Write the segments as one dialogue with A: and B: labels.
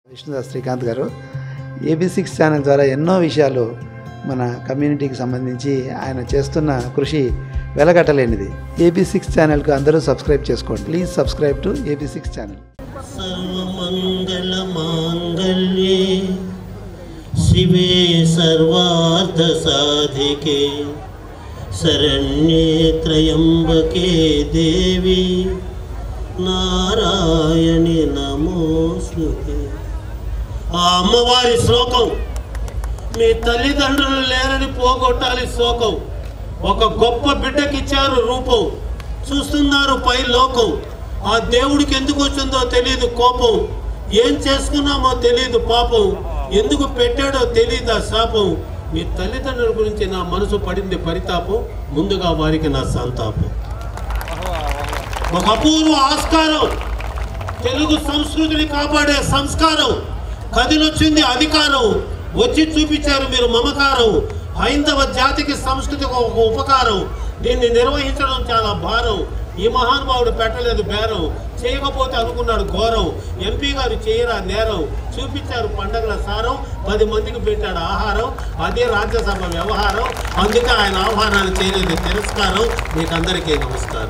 A: విష్ణుదాస్ శ్రీకాంత్ గారు AB six channel ద్వారా ఎన్నో విషయాలు మన కమ్యూనిటీకి సంబంధించి ఆయన చేస్తున్న కృషి వెలగట్టలేనిది ఏబీ సిక్స్ ఛానల్కు అందరూ సబ్స్క్రైబ్ చేసుకోండి please subscribe to AB six channel
B: सर्वमङ्गलमाङ्गल्ये शिवे सर्वार्थसाधिके शरण्ये त्र्यम्बके देवी నారాయణి నమోస్తుతే ఆ అమ్మవారి శ్లోకం మీ తల్లిదండ్రులు లేరని పోగొట్టాలి శోకం ఒక గొప్ప బిడ్డకిచ్చారు రూపం చూస్తున్నారు పై లోకం ఆ దేవుడికి ఎందుకు వచ్చిందో తెలియదు కోపం ఏం చేసుకున్నామో తెలియదు పాపం ఎందుకు పెట్టాడో తెలియదు ఆ శాపం మీ తల్లిదండ్రుల గురించి నా మనసు పడింది పరితాపం ముందుగా వారికి నా సంతాపం ఒక అపూర్వ ఆస్కారం తెలుగు సంస్కృతిని కాపాడే సంస్కారం కదిలొచ్చింది అధికారం వచ్చి చూపించారు మీరు మమకారం హైందవ జాతికి సంస్కృతికి ఒక ఉపకారం దీన్ని నిర్వహించడం చాలా భారం ఈ మహానుభావుడు పెట్టలేదు బేరం చేయకపోతే అనుకున్నాడు ఘోరం ఎంపీ గారు చేయరా నేరం చూపించారు పండగల సారం పది మందికి పెట్టాడు ఆహారం అదే రాజ్యసభ వ్యవహారం అందుకే ఆయన ఆహ్వానాన్ని చేయలేదు తిరస్కారం మీకు అందరికీ నమస్కారం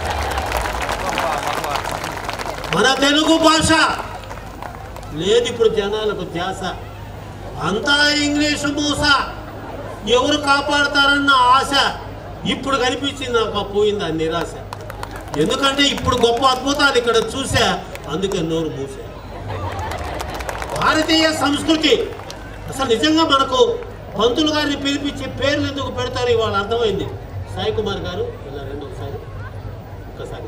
B: మన తెలుగు భాష లేదు ఇప్పుడు జనాలకు ధ్యాస అంతా ఇంగ్లీషు మూస ఎవరు కాపాడతారన్న ఆశ ఇప్పుడు కనిపించింది నాకు ఆ పోయింది ఆ నిరాశ ఎందుకంటే ఇప్పుడు గొప్ప అద్భుతాలు ఇక్కడ చూసా అందుకే నోరు మూసా భారతీయ సంస్కృతి అసలు నిజంగా మనకు పంతులు గారిని పిలిపించి పేర్లు ఎందుకు పెడతారు ఇవాళ అర్థమైంది సాయి కుమార్ గారు ఇలా రెండు ఒకసారి ఒక్కసారి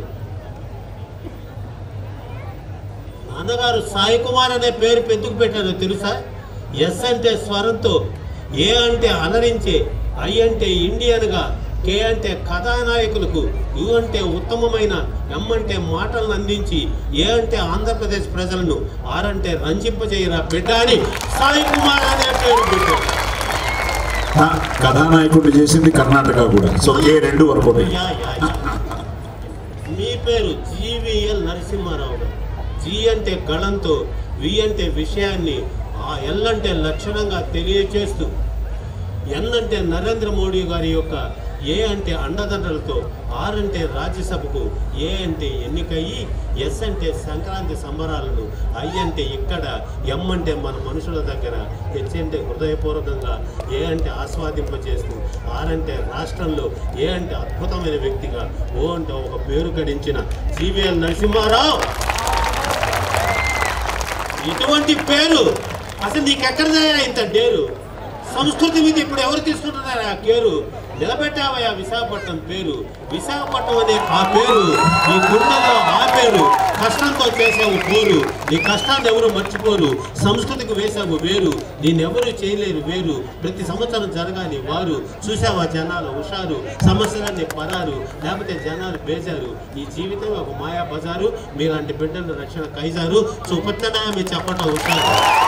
B: నాన్నగారు సాయి కుమార్ అనే పేరు ఎందుకు పెట్టారో తెలుసా ఎస్ అంటే స్వరంతో ఏ అంటే అలరించే ఐ అంటే ఇండియన్గా కే అంటే కథానాయకులకు యు అంటే ఉత్తమమైన ఎం అంటే మాటలను అందించి ఏ అంటే ఆంధ్రప్రదేశ్ ప్రజలను ఆర్ అంటే రంజింపజేయరా బిడ్డ అని సాయి కుమార్ అనే పేరు పెట్టారు
C: ఆ, కథానాయకుడిని చేసింది కర్ణాటక కూడా సో ఏ రెండు వర్కౌట్ అయ్యాయి
B: యా, యా, యా. మీ పేరు జీవీఎల్ నరసింహారావు గారు జీ అంటే గళంతో వి అంటే విషయాన్ని ఆ ఎల్ అంటే లక్షణంగా తెలియచేస్తూ ఎన్ అంటే నరేంద్ర మోడీ గారి యొక్క ఏ అంటే అండదండలతో ఆర్ అంటే రాజ్యసభకు ఏ అంటే ఎన్నికయ్యి ఎస్ అంటే సంక్రాంతి సంబరాలను ఐ అంటే ఇక్కడ ఎం అంటే మన మనుషుల దగ్గర హెచ్ అంటే హృదయపూర్వకంగా ఏ అంటే ఆస్వాదింపచేస్తూ ఆర్ అంటే రాష్ట్రంలో ఏ అంటే అద్భుతమైన వ్యక్తిగా ఓ అంటే ఒక పేరు గడించిన సివిఎల్ నరసింహారావు ఇటువంటి పేరు అసలు నీకెక్కడదయ్యా ఇంత డేరు సంస్కృతి మీద ఇప్పుడు ఎవరు తీసుకుంటున్నారు ఆ పేరు నిలబెట్టావయ్యా విశాఖపట్నం పేరు విశాఖపట్నం అనే ఆ పేరు నీ గుండెల్లో ఆ పేరు కష్టంతో చేసావు పోరు నీ కష్టాన్ని ఎవరు మర్చిపోరు సంస్కృతికి వేసావు వేరు నేనెవరు చేయలేరు వేరు ప్రతి సంవత్సరం జరగాలి వారు చూసావా జనాలు హుషారు సమస్యలన్నీ పరారు లేకపోతే జనాలు బేజారు ఈ జీవితం ఒక మాయా బజారు మీలాంటి బిడ్డల రక్షణ కైజారు చూపచ్చనా మీరు చెప్పటం హుషారు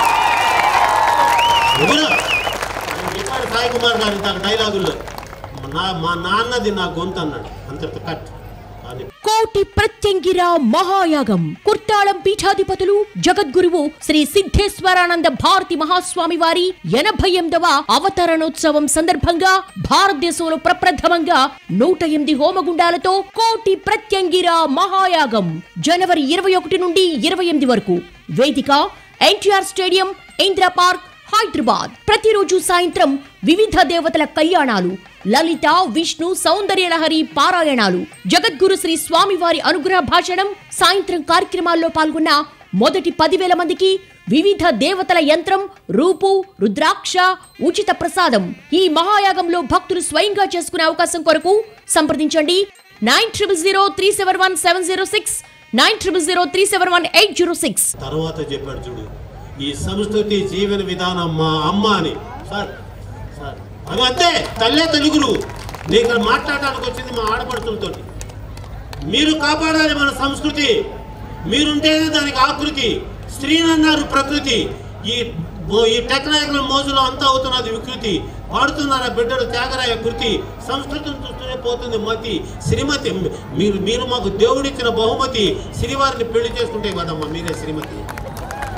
B: ఎవరు ఆయన చెప్పాడు సాయి కుమార్ గారు ఇంత డైలాగుల్లో నా మా నాన్నది నా గొంతు అన్నాడు అంతటితో కట్ కానీ
D: కోటి ప్రత్యంగిర మహాయాగం కుర్తాళం పీఠాధిపతులు జగద్గురువు శ్రీ సిద్ధేశ్వరానంద భారతి మహాస్వామి వారి ఎనభై ఎనిమిదవ అవతరణోత్సవం సందర్భంగా భారతదేశంలో ప్రప్రథమంగా నూట ఎనిమిది హోమగుండాలతో కోటి ప్రత్యంగిర మహాయాగం జనవరి ఇరవై ఒకటి నుండి ఇరవై ఎనిమిది వరకు వేదిక ఎన్టీఆర్ స్టేడియం ఇందిరా పార్క్ హైదరాబాద్ ప్రతిరోజు సాయంత్రం వివిధ దేవతల కళ్యాణాలు లలిత విష్ణు సౌందర్యలహరి పారాయణాలు జగద్గురు శ్రీ స్వామివారి అనుగ్రహ భాషణం సాయంత్రం కార్యక్రమాల్లో పాల్గొన్న మొదటి పదివేల మందికి వివిధ దేవతల యంత్రం రూపు రుద్రాక్ష ఉచిత ప్రసాదం ఈ మహాయాగంలో భక్తులు స్వయంగా చేసుకునే అవకాశం కొరకు సంప్రదించండి nine triple zero three seven one seven zero six nine triple zero three seven one eight zero six
B: తర్వాత చెప్పాడు చూడు ఈ సంస్కృతి జీవన విధానం మా అమ్మ అని సార్ సార్ అది అంతే తల్లే తెలుగురు నేను ఇక్కడ మాట్లాడడానికి వచ్చింది మా ఆడపడుతులతో మీరు కాపాడాలి మన సంస్కృతి మీరుంటేనే దానికి ఆకృతి స్త్రీనన్నారు ప్రకృతి ఈ మో- ఈ టెక్నాలజీ మోజులో అంతా అవుతున్నది వికృతి పాడుతున్నారా బిడ్డలు త్యాగరాయ కృతి సంస్కృతిని చూస్తూనే పోతుంది మతి శ్రీమతి మీరు మీరు మాకు దేవుడిచ్చిన బహుమతి శ్రీవారిని పెళ్లి చేసుకుంటే కదమ్మా మీరే శ్రీమతి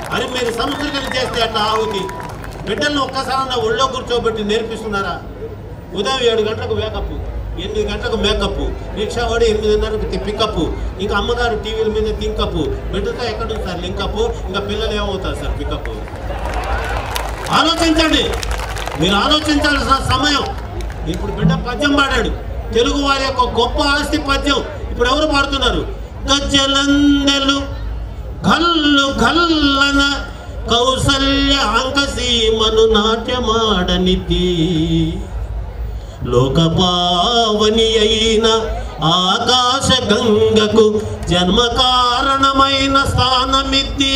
B: అని మీరు సంస్కృతిని చేస్తే అట్లా ఆహుతి బిడ్డలను ఒక్కసారి ఒళ్ళో కూర్చోబెట్టి నేర్పిస్తున్నారా ఉదయం ఏడు గంటలకు వేకప్ ఎనిమిది గంటలకు మేకప్ రిక్షా వాడు ఎనిమిదిన్నరకు పికప్ ఇంకా అమ్మగారు టీవీల మీద థింకప్ బిడ్డతో ఎక్కడ సార్ లింకప్ ఇంకా పిల్లలు ఏమవుతారు సార్ పికప్ ఆలోచించండి మీరు ఆలోచించాల్సిన సమయం ఇప్పుడు బిడ్డ పద్యం పాడాడు తెలుగు వారి యొక్క గొప్ప ఆస్తి పద్యం ఇప్పుడు ఎవరు పాడుతున్నారు గజ్జలందెలు గల్లు గల్లన కౌసల్య అంకసీమను నాట్యమాడనిది లోకపావని అయిన ఆకాశ గంగకు జన్మ కారణమైన స్థానమిద్ది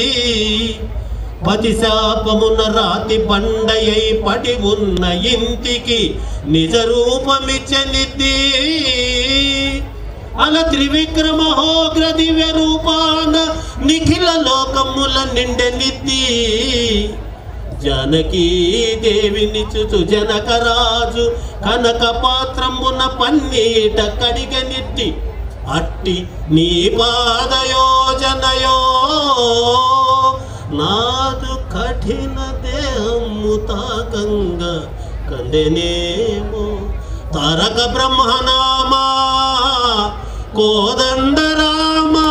B: పతి శాపమున రాతి బండయై పడి ఉన్న ఇంటికి నిజ రూపమిచ్చనిద్ది అల త్రివిక్రమహోగ్ర దివ్య రూపాన నిఖిల లోకముల నిండెనిద్ది జానకీ దేవిని చుచు జనకరాజు కనక పాత్రమున పన్నీట కడిగనిట్టి అట్టి నీ పాదయోజనయో నాదు కఠిన దేహము తాకంగ కందెనేమో తారక బ్రహ్మనామా కోదండరామా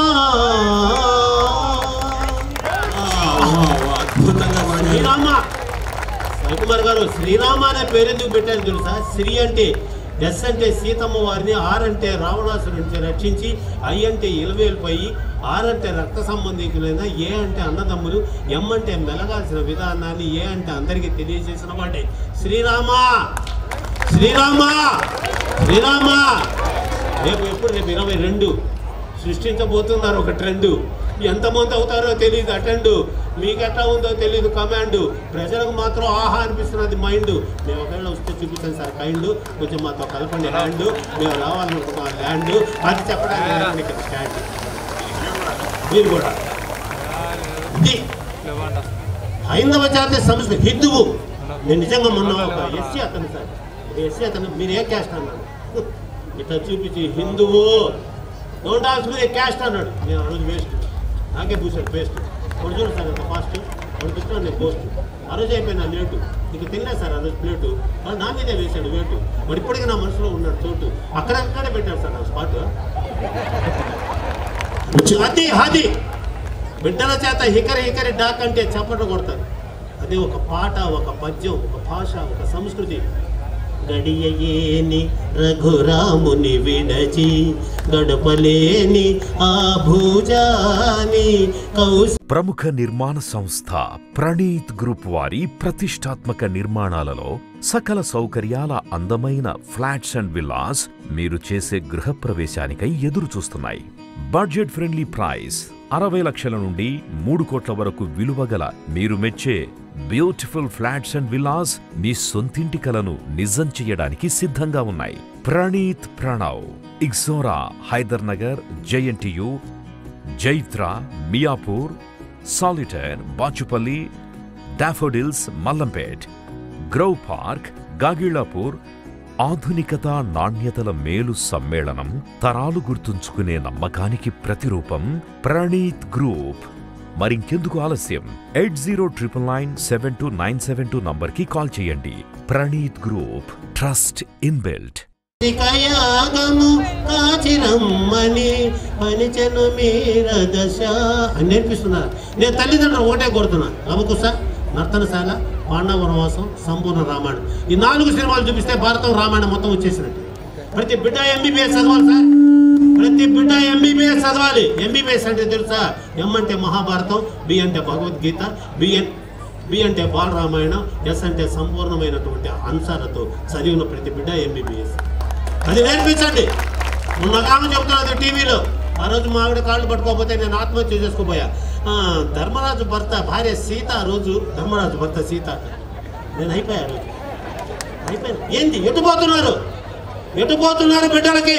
C: అద్భుతంగా పాడారు
B: శ్రీరామ రవికుమార్ గారు శ్రీరామ అనే పేరు ఎందుకు పెట్టారు తెలుసా శ్రీ అంటే ఎస్ అంటే సీతమ్మ వారిని ఆర్ అంటే రావణాసురు నుంచి రక్షించి ఐ అంటే ఇలవేల్పై ఆర్ అంటే రక్త సంబంధికులైన ఏ అంటే అన్నదమ్ములు ఎం అంటే మెలగాల్సిన విధానాన్ని ఏ అంటే అందరికీ తెలియజేసిన వాడే శ్రీరామ శ్రీరామ శ్రీరామ రేపు ఎప్పుడు రేపు ఇరవై రెండు సృష్టించబోతున్నారు ఒక ట్రెండ్ ఎంతమంది అవుతారో తెలియదు అటెండ్ మీకు ఎట్లా ఉందో తెలియదు కమాండ్ ప్రజలకు మాత్రం ఆహా అనిపిస్తున్నది మైండ్ మేము ఒకవేళ వస్తే చూపించాను సార్ కైండ్ కొంచెం మాతో కలపండి హ్యాండ్ మేము రావాలనుకుంటున్నాం ల్యాండ్ అది చెప్పడానికి నేను ఇక్కడ స్టాండ్ మీరు కూడా ఇది హైందవ జాతి సంస్థ హిందువు నేను నిజంగా మొన్న ఒక ఎస్సీ అతను సార్ ఎస్సీ అతను మీరు ఏ క్యాస్ట్ అన్నాడు ఇట్లా చూపించి హిందువు డోంట్ ఆల్స్ మీ క్యాస్ట్ అన్నాడు నేను ఆ రోజు వేస్ట్ నాకే పూసాడు పేస్ట్ ఇప్పుడు చూడండి సార్ అంత ఫాస్ట్ ఇప్పుడు చూస్తున్నాను నేను పోస్ట్ ఆ రోజు అయిపోయినా లేటు నీకు తినలేదు సార్ ఆ రోజు ప్లేటు వాడు నా మీదే వేశాడు వేటు మరి ఇప్పటికీ నా మనసులో ఉన్నాడు చోటు అక్కడక్కడే పెట్టాడు సార్ నా స్పాట్ అది అది బిడ్డల చేత హికరి హికరి డాక్ అంటే చప్పట్లు కొడతారు అది ఒక పాట ఒక పద్యం ఒక భాష ఒక సంస్కృతి గడియయేని రఘురాముని విడచి గడపలేని ఆ భూజాని కౌశ
E: ప్రముఖ నిర్మాణ సంస్థ ప్రణీత్ గ్రూప్ వారి ప్రతిష్టాత్మక నిర్మాణాలలో సకల సౌకర్యాల అందమైన ఫ్లాట్స్ అండ్ విల్లాస్ మీరు చేసే గృహప్రవేశానికై ఎదురు చూస్తున్నాయి బడ్జెట్ ఫ్రెండ్లీ ప్రైస్ అరవై లక్షల నుండి మూడు కోట్ల వరకు విలువ గల మీరు మెచ్చే బ్యూటిఫుల్ ఫ్లాట్స్ అండ్ విల్లాస్ మీ సొంతింటి కలను నిజం చేయడానికి సిద్ధంగా ఉన్నాయి Praneeth Pranav Ixora Hyder Nagar JNTU Jaitra Miyapur Solitaire Bachupally Daffodils Mallampet Grow Park Gagillapur ఆధునికత నాణ్యతల మేలు సమ్మేళనం తరాలు గుర్తుంచుకునే నమ్మకానికి ప్రతిరూపం ప్రణీత్ గ్రూప్ మరింకెందుకు ఆలస్యం eight zero triple nine seven two nine seven two నంబర్కి కాల్ చేయండి ప్రణీత్ గ్రూప్ ట్రస్ట్ ఇన్బిల్ట్
B: యాగము కాచిరమ్మని పనిచెను మీర దశ అని నేర్పిస్తున్నారు నేను తల్లిదండ్రులు ఒకటే కొడుతున్నా రమకుశ నర్తనశాల పాండవ వనవాసం సంపూర్ణ రామాయణం ఈ నాలుగు సినిమాలు చూపిస్తే భారతం రామాయణం మొత్తం వచ్చేసినట్టు ప్రతి బిడ్డ ఎంబీబీఎస్ చదవాలి సార్ ప్రతి బిడ్డ ఎంబీబీఎస్ చదవాలి ఎంబీబీఎస్ అంటే తెలుసా ఎం అంటే మహాభారతం బి అంటే భగవద్గీత బిఎన్ బి అంటే బాలరామాయణం ఎస్ అంటే సంపూర్ణమైనటువంటి అంశాలతో చదివిన ప్రతి బిడ్డ ఎంబీబీఎస్ అది నేర్పించండి మొన్న కామం చెప్తున్నది టీవీలో ఆ రోజు మా ఆవిడ కాళ్ళు పట్టుకోకపోతే నేను ఆత్మహత్య చేసుకోపోయా ఆ, ధర్మరాజు భర్త భార్య సీత ఆ రోజు ధర్మరాజు భర్త సీత నేను అయిపోయా ఆ రోజు అయిపోయాను ఏంది ఎటు పోతున్నారు ఎటు పోతున్నారు బిడ్డలకి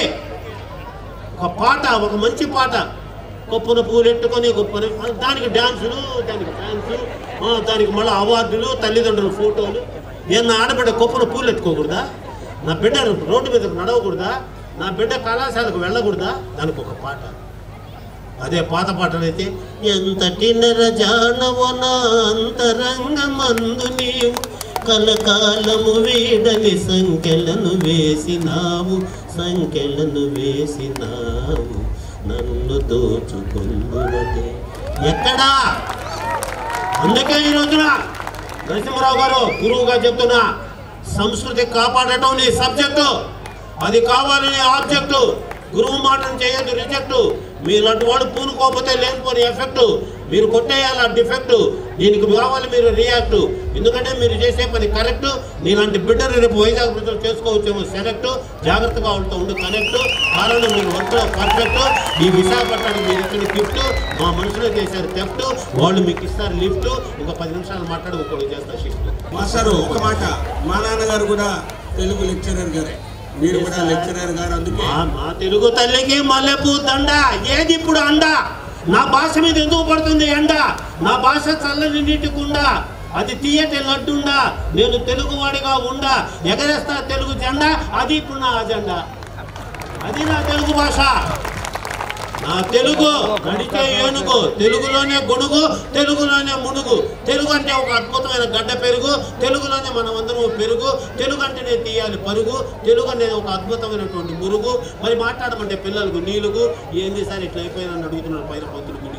B: ఒక పాట ఒక మంచి పాట గొప్పన పూలు ఎట్టుకొని గొప్పన దానికి డ్యాన్సులు దానికి డ్యాన్సు ఆ, దానికి మళ్ళీ అవార్డులు తల్లిదండ్రుల ఫోటోలు నేను నా ఆడబిడ్డ గొప్పన పూలు ఎట్టుకోకూడదా నా బిడ్డ రోడ్డు మీదకు నడవకూడదా నా బిడ్డ కళాశాలకు వెళ్ళకూడదా దానికి ఒక పాట అదే పాత పాటలైతే ఎంతటి నెర జానవో నా అంతరంగమందు నీవు కలకాలము వీడని సంఖ్యలను వేసినావు సంఖ్యలను వేసినావు నన్ను దోచుకుందువటే ఎక్కడా అందుకే ఈ రోజున నరసింహరావు గారు గురువుగా చెప్తున్నా సంస్కృతి కాపాడటం నీ సబ్జెక్టు అది కావాలనే ఆబ్జెక్టు గురువు మాటను చేయొద్దు రిజెక్ట్ మీలాంటి వాడు పూనుకోకపోతే లేనిపోని ఎఫెక్ట్ మీరు కొట్టేయాల డిఫెక్ట్ దీనికి కావాలి మీరు రియాక్ట్ ఎందుకంటే మీరు చేసే పని కరెక్ట్ నీలాంటి బిడ్డను రేపు వైజాగ్ ప్రజలు చేసుకోవచ్చేమో సెలెక్ట్ జాగ్రత్తగా ఉంటూ ఉండి కనెక్ట్ కారణం మీరు వర్క్లో పర్ఫెక్ట్ ఈ విశాఖపట్నానికి మీరు ఇచ్చిన గిఫ్ట్ మా మనుషులు చేశారు థెఫ్ట్ వాళ్ళు మీకు ఇస్తారు లిఫ్ట్ ఇంకా పది నిమిషాలు మాట్లాడి ఒకటి చేస్తారు షిఫ్ట్
F: మాస్టారు ఒక మాట మా నాన్నగారు కూడా తెలుగు లెక్చరర్ గారే మీరు కూడా లెక్చరర్ గారు అందుకే
B: మా మా తెలుగు తల్లికి మల్లెపూ దండ ఏది ఇప్పుడు అండ నా భాష మీద ఎందుకు పడుతుంది ఎండ నా భాష చల్లని నీటి కుండ అది తీయటి లడ్డుండా నేను తెలుగువాడిగా ఉండా ఎగరేస్తా తెలుగు జెండా అది ఇప్పుడు నా అజెండా అది నా తెలుగు భాష నా తెలుగు నడిచే ఏనుగు తెలుగులోనే గొడుగు తెలుగులోనే మునుగు తెలుగు అంటే ఒక అద్భుతమైన గడ్డ పెరుగు తెలుగులోనే మనం అందరం పెరుగు తెలుగు అంటేనే తీయాలి పరుగు తెలుగు అనేది ఒక అద్భుతమైనటువంటి మురుగు మరి మాట్లాడమంటే పిల్లలకు నీలుగు ఏంది సార్ ఇట్లా అయిపోయిందని అడుగుతున్నారు పైన పంతులు గుడికి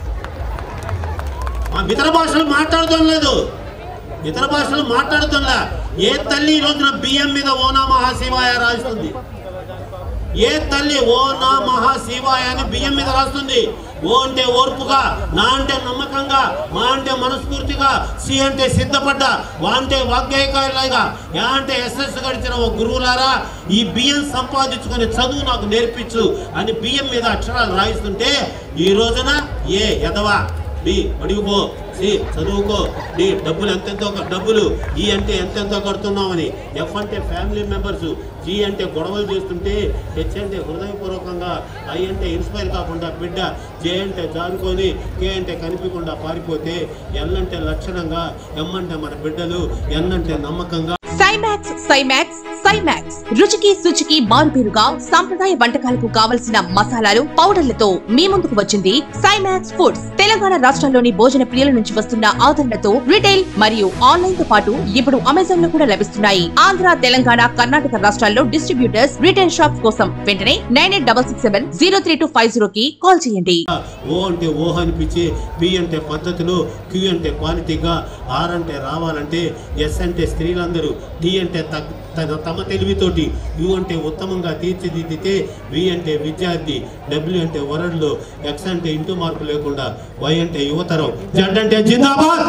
B: ఆ ఇతర భాషలు మాట్లాడటం లేదు ఇతర భాషలు మాట్లాడుతుందా ఏ తల్లి ఈ రోజున బియ్యం మీద ఓనా మహాశివాయ రాస్తుంది ఏ తల్లి ఓ నా మహా శివాయ అని బియ్యం మీద రాస్తుంది ఓ అంటే ఓర్పుగా నా అంటే నమ్మకంగా మా అంటే మనస్ఫూర్తిగా సి అంటే సిద్ధపడ్డ వా అంటే వాగ్గేయకారులాగా యా అంటే ఎస్ఎస్ గడిచిన ఓ గురువులారా ఈ బియ్యం సంపాదించుకొని చదువు నాకు నేర్పించు అని బియ్యం మీద అక్షరాలు రాయిస్తుంటే ఈ రోజున ఏ ఎదవా డి అడిగిపో సి చదువుకో డి డబ్బులు ఎంతెంతో డబ్బులు ఈ అంటే ఎంతెంతో కడుతున్నామని ఎఫ్ అంటే ఫ్యామిలీ మెంబర్స్ జీ అంటే గొడవలు చేస్తుంటే హెచ్ అంటే హృదయపూర్వకంగా ఐ అంటే ఇన్స్పైర్ కాకుండా బిడ్డ జే అంటే జారుకొని కే అంటే కనిపించకుండా పారిపోతే ఎల్ అంటే లక్షణంగా ఎం అంటే మన బిడ్డలు ఎన్ అంటే నమ్మకంగా
G: సైమాక్స్ సైమాక్స్ సైమాక్స్ రుచికి శుచికి మారుపేరుగా సాంప్రదాయ వంటకాలకు కావలసిన మసాలాలు పౌడర్లతో మీ ముందుకు వచ్చింది సైమాక్స్ ఫుడ్స్ తెలంగాణ రాష్ట్రంలోని భోజన ప్రియుల నుంచి వస్తున్న ఆదరణతో రిటైల్ మరియు ఆన్లైన్ తో పాటు ఇప్పుడు అమెజాన్ లో కూడా లభిస్తున్నాయి ఆంధ్ర తెలంగాణ కర్ణాటక రాష్ట్రాల్లో డిస్ట్రిబ్యూటర్స్ రిటైల్ షాప్స్ కోసం వెంటనే nine eight double six seven zero three two five zero కి కాల్ చేయండి
B: ఓ అంటే ఓహ అనిపించి పి అంటే పద్ధతులు క్యూ అంటే క్వాలిటీగా ఆర్ అంటే రావాలంటే ఎస్ అంటే స్త్రీలందరూ డి అంటే తగ్- తన తమ తెలివితోటి యు అంటే ఉత్తమంగా తీర్చిదిద్దితే వి అంటే విద్యార్థి డబ్ల్యూ అంటే వరల్డ్లో ఎక్స్ అంటే ఇంటూ మార్పు లేకుండా వై అంటే యువతరం జడ్ అంటే జిందాబాద్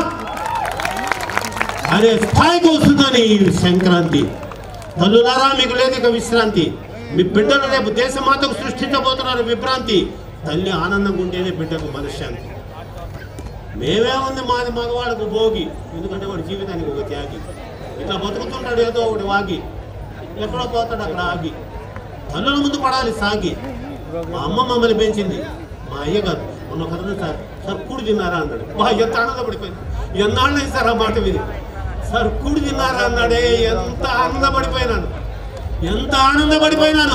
B: అనే స్థాయికి వస్తుందని ఈ సంక్రాంతి తల్లులారా మీకు లేదు ఇక విశ్రాంతి మీ బిడ్డలు రేపు దేశమాతకు సృష్టించబోతున్నారు విభ్రాంతి తల్లి ఆనందంగా ఉంటేనే బిడ్డకు మనశ్శాంతి మేమే ఉంది మాది మగవాళ్ళకు భోగి ఎందుకంటే వాడి జీవితానికి ఒక త్యాగి ఇట్లా బతుకుతుంటాడు ఏదో ఒకటి వాగి ఎక్కడో పోతాడు అక్కడ ఆగి తల్లుల ముందు పడాలి సాగి మా అమ్మ మమ్మల్ని పెంచింది మా అయ్య కాదు మొన్న కథను సార్ సార్ కూడి తిన్నారా అన్నాడు మా ఎంత ఆనందపడిపోయింది ఎన్నాళ్ళు సార్ ఆ మాట విని సార్ కూడి తిన్నారా అన్నాడే ఎంత ఆనందపడిపోయినాను ఎంత ఆనందపడిపోయినాను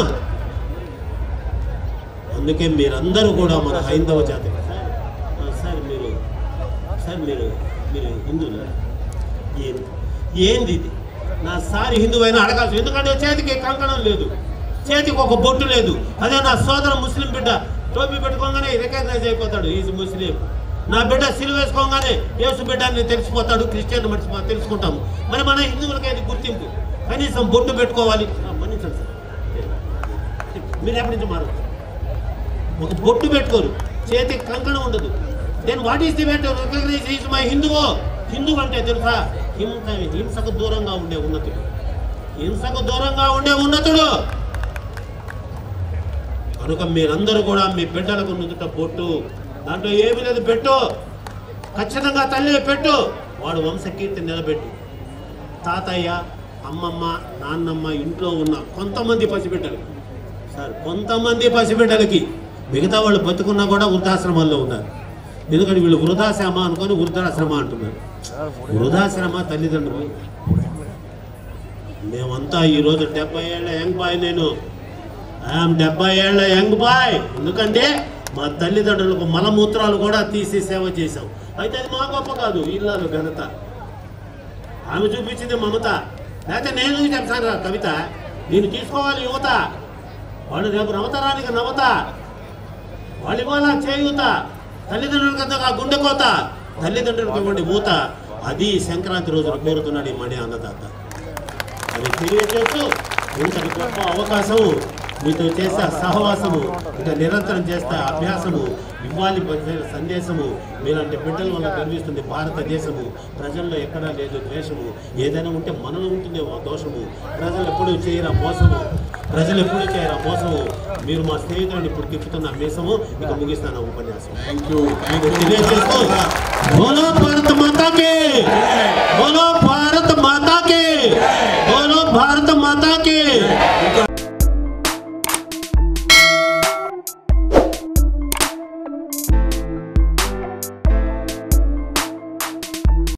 B: అందుకే మీరందరూ కూడా మన హైందవ జాతి సార్ ఆ, సార్ మీరు సార్ మీరు మీరు హిందువులా ఏంది ఏంది ఇది నా సారి హిందువైనా అడగాల్సి ఎందుకంటే చేతికి కంకణం లేదు చేతికి ఒక బొట్టు లేదు అదే నా సోదర ముస్లిం బిడ్డ టోపీ పెట్టుకోగానే రికగ్నైజ్ అయిపోతాడు ఈజ్ ముస్లిం నా బిడ్డ సిలువ వేసుకోగానే యేసు బిడ్డ అని తెలిసిపోతాడు క్రిస్టియన్ మర్చిపో తెలుసుకుంటాము మరి మన హిందువులకి అది గుర్తింపు కనీసం బొట్టు పెట్టుకోవాలి ఆ, మన్నించండి సార్ మీరు ఎప్పటి నుంచి మారు ఒక బొట్టు పెట్టుకోరు చేతికి కంకణం ఉండదు దెన్ వాట్ ఈస్ ది వెంట రికగ్నైజ్ ఈజ్ మై హిందువో హిందూ అంటే తెలుసా హింస హింసకు దూరంగా ఉండే ఉన్నతుడు హింసకు దూరంగా ఉండే ఉన్నతుడు కనుక మీరందరూ కూడా మీ బిడ్డలకు నుదుట బొట్టు దాంట్లో ఏమి లేదు పెట్టు ఖచ్చితంగా తల్లి పెట్టు వాడు వంశకీర్తి నిలబెట్టు తాతయ్య అమ్మమ్మ నాన్నమ్మ ఇంట్లో ఉన్న కొంతమంది పసిబిడ్డలు సార్ కొంతమంది పసిబిడ్డలకి మిగతా వాళ్ళు బతుకున్నా కూడా వృద్ధాశ్రమాల్లో ఉన్నారు ఎందుకంటే వీళ్ళు వృద్ధాశ్రమ అనుకొని వృద్ధాశ్రమ అంటున్నారు వృద్ధాశ్రమ తల్లిదండ్రులు మేమంతా ఈరోజు డెబ్బై ఏళ్ళ యంగ్ బాయ్ నేను ఐఎమ్ డెబ్బై ఏళ్ళ యంగ్ బాయ్ ఎందుకంటే మా తల్లిదండ్రులకు మలమూత్రాలు కూడా తీసి సేవ చేశాం అయితే అది మా గొప్ప కాదు ఇల్లాలు ఘనత ఆమె చూపించింది మమత లేకపోతే నేను చెప్తాను రా కవిత నేను తీసుకోవాలి యువత వాళ్ళు రేపు నవతరానికి నవత వాళ్ళు ఇవాళ చేయూత తల్లిదండ్రులకు అంతగా గుండె కోత తల్లిదండ్రులకు ఇవ్వండి మూత అది సంక్రాంతి రోజున కోరుతున్నాడు ఈ మణి అన్నదాత అది తెలియజేస్తూ ఇంతటి గొప్ప అవకాశము మీతో చేసే సహవాసము ఇంకా నిరంతరం చేస్తే అభ్యాసము ఇవ్వాలి ప్రజల సందేశము మీలాంటి బిడ్డల వల్ల గర్విస్తుంది భారతదేశము ప్రజల్లో ఎక్కడా లేదు ద్వేషము ఏదైనా ఉంటే మనలో ఉంటుంది ఓ దోషము ప్రజలు ఎప్పుడూ చేయరా మోసము ప్రజలు ఎప్పుడూ చేయరా మోసము మీరు మా స్నేహితులను ఇప్పుడు తిప్పుతున్న మీసము ఇక ముగిస్తాను ఉపన్యాసం
C: థ్యాంక్ యూ
B: మీకు తెలియజేస్తూ బోలో భారత మాత